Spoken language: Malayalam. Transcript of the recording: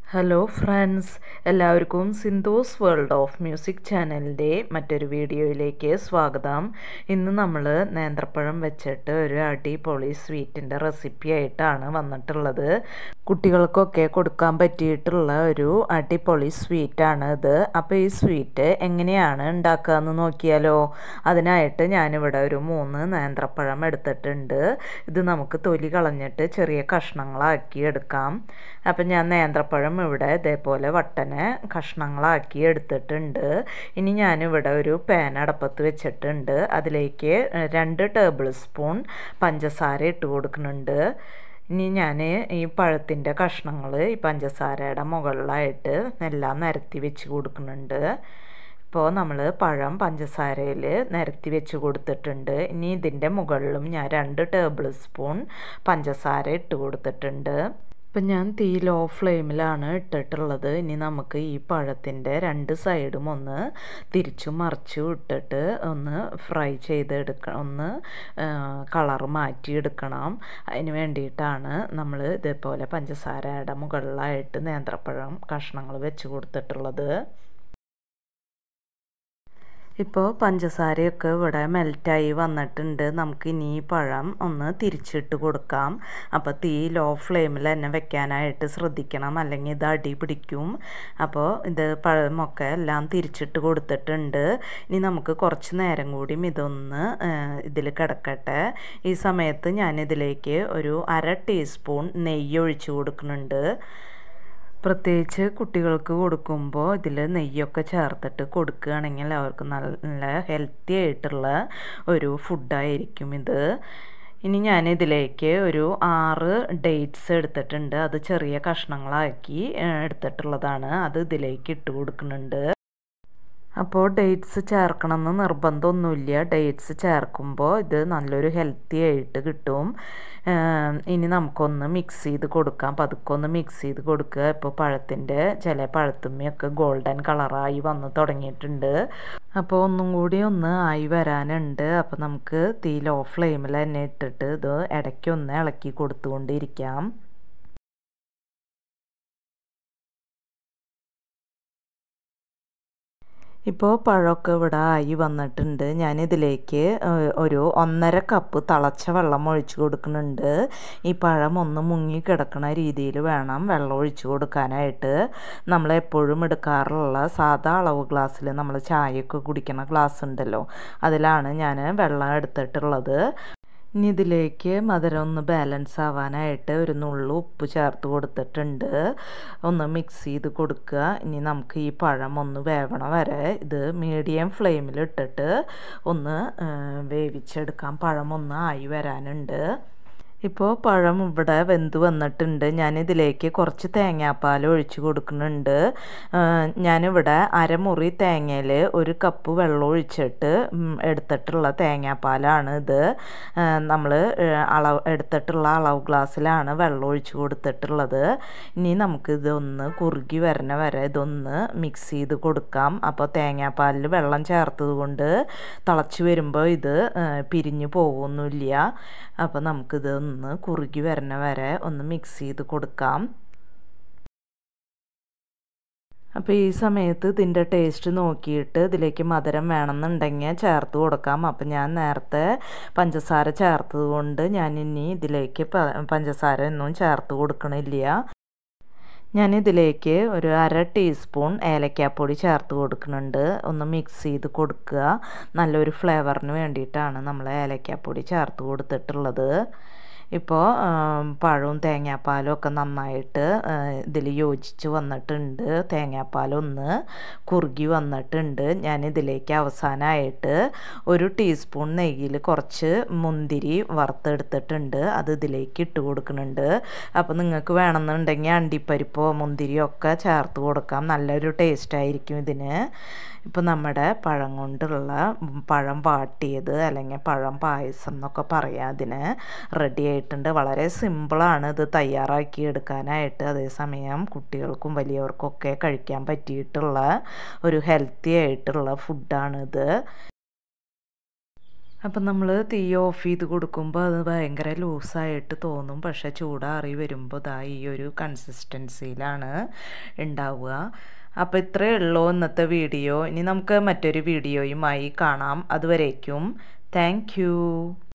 ഹലോ ഫ്രണ്ട്സ് എല്ലാവർക്കും സിന്തോസ് വേൾഡ് ഓഫ് മ്യൂസിക് ചാനലിൻ്റെ മറ്റൊരു വീഡിയോയിലേക്ക് സ്വാഗതം ഇന്ന് നമ്മൾ നേന്ത്രപ്പഴം വെച്ചിട്ട് ഒരു അടിപൊളി സ്വീറ്റിൻ്റെ റെസിപ്പി ആയിട്ടാണ് വന്നിട്ടുള്ളത് കുട്ടികൾക്കൊക്കെ കൊടുക്കാൻ പറ്റിയിട്ടുള്ള ഒരു അടിപൊളി സ്വീറ്റാണ് ഇത് അപ്പോൾ ഈ സ്വീറ്റ് എങ്ങനെയാണ് ഉണ്ടാക്കുക എന്ന് നോക്കിയാലോ അതിനായിട്ട് ഞാനിവിടെ ഒരു മൂന്ന് നേന്ത്രപ്പഴം എടുത്തിട്ടുണ്ട് ഇത് നമുക്ക് തൊലി കളഞ്ഞിട്ട് ചെറിയ കഷ്ണങ്ങളാക്കി എടുക്കാം അപ്പം ഞാൻ നേന്ത്രപ്പഴം ഇവിടെ ഇതേപോലെ വട്ടനെ കഷ്ണങ്ങളാക്കി എടുത്തിട്ടുണ്ട് ഇനി ഞാനിവിടെ ഒരു പാൻ അടപ്പത്ത് വെച്ചിട്ടുണ്ട് അതിലേക്ക് രണ്ട് ടേബിൾ സ്പൂൺ പഞ്ചസാര ഇട്ട് കൊടുക്കുന്നുണ്ട് ഇനി ഞാൻ ഈ പഴത്തിൻ്റെ കഷ്ണങ്ങൾ ഈ പഞ്ചസാരയുടെ മുകളിലായിട്ട് എല്ലാം നിരത്തി വെച്ച് കൊടുക്കുന്നുണ്ട് ഇപ്പോൾ നമ്മൾ പഴം പഞ്ചസാരയിൽ നിരത്തി വെച്ച് കൊടുത്തിട്ടുണ്ട് ഇനി ഇതിൻ്റെ മുകളിലും ഞാൻ രണ്ട് ടേബിൾ സ്പൂൺ പഞ്ചസാര ഇട്ട് കൊടുത്തിട്ടുണ്ട് ഇപ്പം ഞാൻ തീ ലോ ഫ്ലെയിമിലാണ് ഇട്ടിട്ടുള്ളത് ഇനി നമുക്ക് ഈ പഴത്തിൻ്റെ രണ്ട് സൈഡും ഒന്ന് തിരിച്ചു മറിച്ചു ഇട്ടിട്ട് ഒന്ന് ഫ്രൈ ചെയ്തെടുക്കണം ഒന്ന് കളർ മാറ്റിയെടുക്കണം അതിന് വേണ്ടിയിട്ടാണ് നമ്മൾ ഇതേപോലെ പഞ്ചസാരയുടെ മുകളിലായിട്ട് നേന്ത്രപ്പഴം കഷ്ണങ്ങൾ വെച്ച് കൊടുത്തിട്ടുള്ളത് ഇപ്പോൾ പഞ്ചസാരയൊക്കെ ഇവിടെ മെൽറ്റായി വന്നിട്ടുണ്ട് നമുക്ക് ഇനി ഈ പഴം ഒന്ന് തിരിച്ചിട്ട് കൊടുക്കാം അപ്പോൾ തീ ലോ ഫ്ലെയിമിൽ തന്നെ വെക്കാനായിട്ട് ശ്രദ്ധിക്കണം അല്ലെങ്കിൽ ഇത് അടി പിടിക്കും അപ്പോൾ ഇത് പഴമൊക്കെ എല്ലാം തിരിച്ചിട്ട് കൊടുത്തിട്ടുണ്ട് ഇനി നമുക്ക് കുറച്ച് നേരം കൂടിയും ഇതൊന്ന് ഇതിൽ കിടക്കട്ടെ ഈ സമയത്ത് ഞാനിതിലേക്ക് ഒരു അര ടീസ്പൂൺ നെയ്യ് ഒഴിച്ച് കൊടുക്കുന്നുണ്ട് പ്രത്യേകിച്ച് കുട്ടികൾക്ക് കൊടുക്കുമ്പോൾ ഇതിൽ നെയ്യൊക്കെ ചേർത്തിട്ട് കൊടുക്കുകയാണെങ്കിൽ അവർക്ക് നല്ല ഹെൽത്തി ആയിട്ടുള്ള ഒരു ഫുഡായിരിക്കും ഇത് ഇനി ഞാൻ ഇതിലേക്ക് ഒരു ആറ് ഡേറ്റ്സ് എടുത്തിട്ടുണ്ട് അത് ചെറിയ കഷ്ണങ്ങളാക്കി എടുത്തിട്ടുള്ളതാണ് അത് ഇതിലേക്ക് ഇട്ട് കൊടുക്കുന്നുണ്ട് അപ്പോൾ ഡേറ്റ്സ് ചേർക്കണമെന്ന് നിർബന്ധമൊന്നുമില്ല ഡേറ്റ്സ് ചേർക്കുമ്പോൾ ഇത് നല്ലൊരു ഹെൽത്തി ആയിട്ട് കിട്ടും ഇനി നമുക്കൊന്ന് മിക്സ് ചെയ്ത് കൊടുക്കാം പതുക്കെ ഒന്ന് മിക്സ് ചെയ്ത് കൊടുക്കുക ഇപ്പോൾ പഴത്തിൻ്റെ ചില പഴത്തുമ്മയൊക്കെ ഗോൾഡൻ കളറായി വന്ന് തുടങ്ങിയിട്ടുണ്ട് അപ്പോൾ ഒന്നും കൂടി ഒന്ന് ആയി വരാനുണ്ട് അപ്പോൾ നമുക്ക് തീ ലോ ഫ്ലെയിമിൽ തന്നെ ഇട്ടിട്ട് ഇത് ഇടയ്ക്കൊന്ന് ഇളക്കി കൊടുത്തുകൊണ്ടിരിക്കാം ഇപ്പോൾ പഴമൊക്കെ ഇവിടെ ആയി വന്നിട്ടുണ്ട് ഞാനിതിലേക്ക് ഒരു ഒന്നര കപ്പ് തിളച്ച വെള്ളം ഒഴിച്ച് കൊടുക്കുന്നുണ്ട് ഈ പഴം ഒന്ന് മുങ്ങി കിടക്കുന്ന രീതിയിൽ വേണം വെള്ളം ഒഴിച്ച് കൊടുക്കാനായിട്ട് നമ്മൾ എപ്പോഴും എടുക്കാറുള്ള സാധാ അളവ് ഗ്ലാസ്സിൽ നമ്മൾ ചായയൊക്കെ കുടിക്കുന്ന ഗ്ലാസ് ഉണ്ടല്ലോ അതിലാണ് ഞാൻ വെള്ളം എടുത്തിട്ടുള്ളത് ഇനി ഇതിലേക്ക് മധുരം ഒന്ന് ബാലൻസ് ആവാനായിട്ട് ഒരു നുള്ളു ഉപ്പ് ചേർത്ത് കൊടുത്തിട്ടുണ്ട് ഒന്ന് മിക്സ് ചെയ്ത് കൊടുക്കുക ഇനി നമുക്ക് ഈ പഴം ഒന്ന് വേവണ വരെ ഇത് മീഡിയം ഫ്ലെയിമിൽ ഇട്ടിട്ട് ഒന്ന് വേവിച്ചെടുക്കാം പഴം ഒന്ന് ആയി വരാനുണ്ട് ഇപ്പോൾ പഴം ഇവിടെ വെന്ത് വന്നിട്ടുണ്ട് ഞാനിതിലേക്ക് കുറച്ച് തേങ്ങാപ്പാൽ ഒഴിച്ച് കൊടുക്കുന്നുണ്ട് ഞാനിവിടെ അരമുറി തേങ്ങയിൽ ഒരു കപ്പ് വെള്ളം ഒഴിച്ചിട്ട് എടുത്തിട്ടുള്ള തേങ്ങാപ്പാലാണ് ഇത് നമ്മൾ അളവ് എടുത്തിട്ടുള്ള അളവ് ഗ്ലാസ്സിലാണ് വെള്ളം ഒഴിച്ച് കൊടുത്തിട്ടുള്ളത് ഇനി നമുക്കിതൊന്ന് കുറുകി വരണ വരെ ഇതൊന്ന് മിക്സ് ചെയ്ത് കൊടുക്കാം അപ്പോൾ തേങ്ങാപ്പാലിൽ വെള്ളം ചേർത്തത് കൊണ്ട് തിളച്ച് വരുമ്പോൾ ഇത് പിരിഞ്ഞു പോകുന്നില്ല അപ്പോൾ നമുക്കിത് ഒന്ന് കുറുകി വരണ വരെ ഒന്ന് മിക്സ് ചെയ്ത് കൊടുക്കാം അപ്പോൾ ഈ സമയത്ത് ഇതിൻ്റെ ടേസ്റ്റ് നോക്കിയിട്ട് ഇതിലേക്ക് മധുരം വേണമെന്നുണ്ടെങ്കിൽ ചേർത്ത് കൊടുക്കാം അപ്പം ഞാൻ നേരത്തെ പഞ്ചസാര ചേർത്തത് കൊണ്ട് ഞാൻ ഇനി ഇതിലേക്ക് പഞ്ചസാര ഒന്നും ചേർത്ത് കൊടുക്കണില്ല ഞാനിതിലേക്ക് ഒരു അര ടീസ്പൂൺ ഏലക്കാപ്പൊടി ചേർത്ത് കൊടുക്കുന്നുണ്ട് ഒന്ന് മിക്സ് ചെയ്ത് കൊടുക്കുക നല്ലൊരു ഫ്ലേവറിന് വേണ്ടിയിട്ടാണ് നമ്മൾ ഏലക്കാപ്പൊടി ചേർത്ത് കൊടുത്തിട്ടുള്ളത് ഇപ്പോൾ പഴവും തേങ്ങാപ്പാലും ഒക്കെ നന്നായിട്ട് ഇതിൽ യോജിച്ച് വന്നിട്ടുണ്ട് തേങ്ങാപ്പാലൊന്ന് കുറുകി വന്നിട്ടുണ്ട് ഞാൻ ഇതിലേക്ക് അവസാനമായിട്ട് ഒരു ടീസ്പൂൺ നെയ്യിൽ കുറച്ച് മുന്തിരി വറുത്തെടുത്തിട്ടുണ്ട് അത് ഇതിലേക്ക് ഇട്ട് കൊടുക്കുന്നുണ്ട് അപ്പോൾ നിങ്ങൾക്ക് വേണമെന്നുണ്ടെങ്കിൽ അണ്ടിപ്പരിപ്പോ മുന്തിരിയോ ഒക്കെ ചേർത്ത് കൊടുക്കാം നല്ലൊരു ടേസ്റ്റ് ആയിരിക്കും ഇതിന് ഇപ്പോൾ നമ്മുടെ പഴം കൊണ്ടുള്ള പഴം വാട്ടിയത് അല്ലെങ്കിൽ പഴം പായസം എന്നൊക്കെ പറയാം അതിന് റെഡി ആയിട്ടുണ്ട് വളരെ സിമ്പിളാണ് ഇത് തയ്യാറാക്കി എടുക്കാനായിട്ട് അതേസമയം കുട്ടികൾക്കും വലിയവർക്കൊക്കെ കഴിക്കാൻ പറ്റിയിട്ടുള്ള ഒരു ഹെൽത്തി ആയിട്ടുള്ള ഫുഡാണിത് അപ്പം നമ്മൾ തീ ഓഫ് ചെയ്ത് കൊടുക്കുമ്പോൾ അത് ഭയങ്കര ലൂസായിട്ട് തോന്നും പക്ഷേ ചൂടാറി വരുമ്പോൾ ഇതാ ഈ ഒരു കൺസിസ്റ്റൻസിയിലാണ് ഉണ്ടാവുക അപ്പോൾ ഇത്രയേ ഉള്ളൂ ഇന്നത്തെ വീഡിയോ ഇനി നമുക്ക് മറ്റൊരു വീഡിയോയുമായി കാണാം അതുവരേക്കും താങ്ക്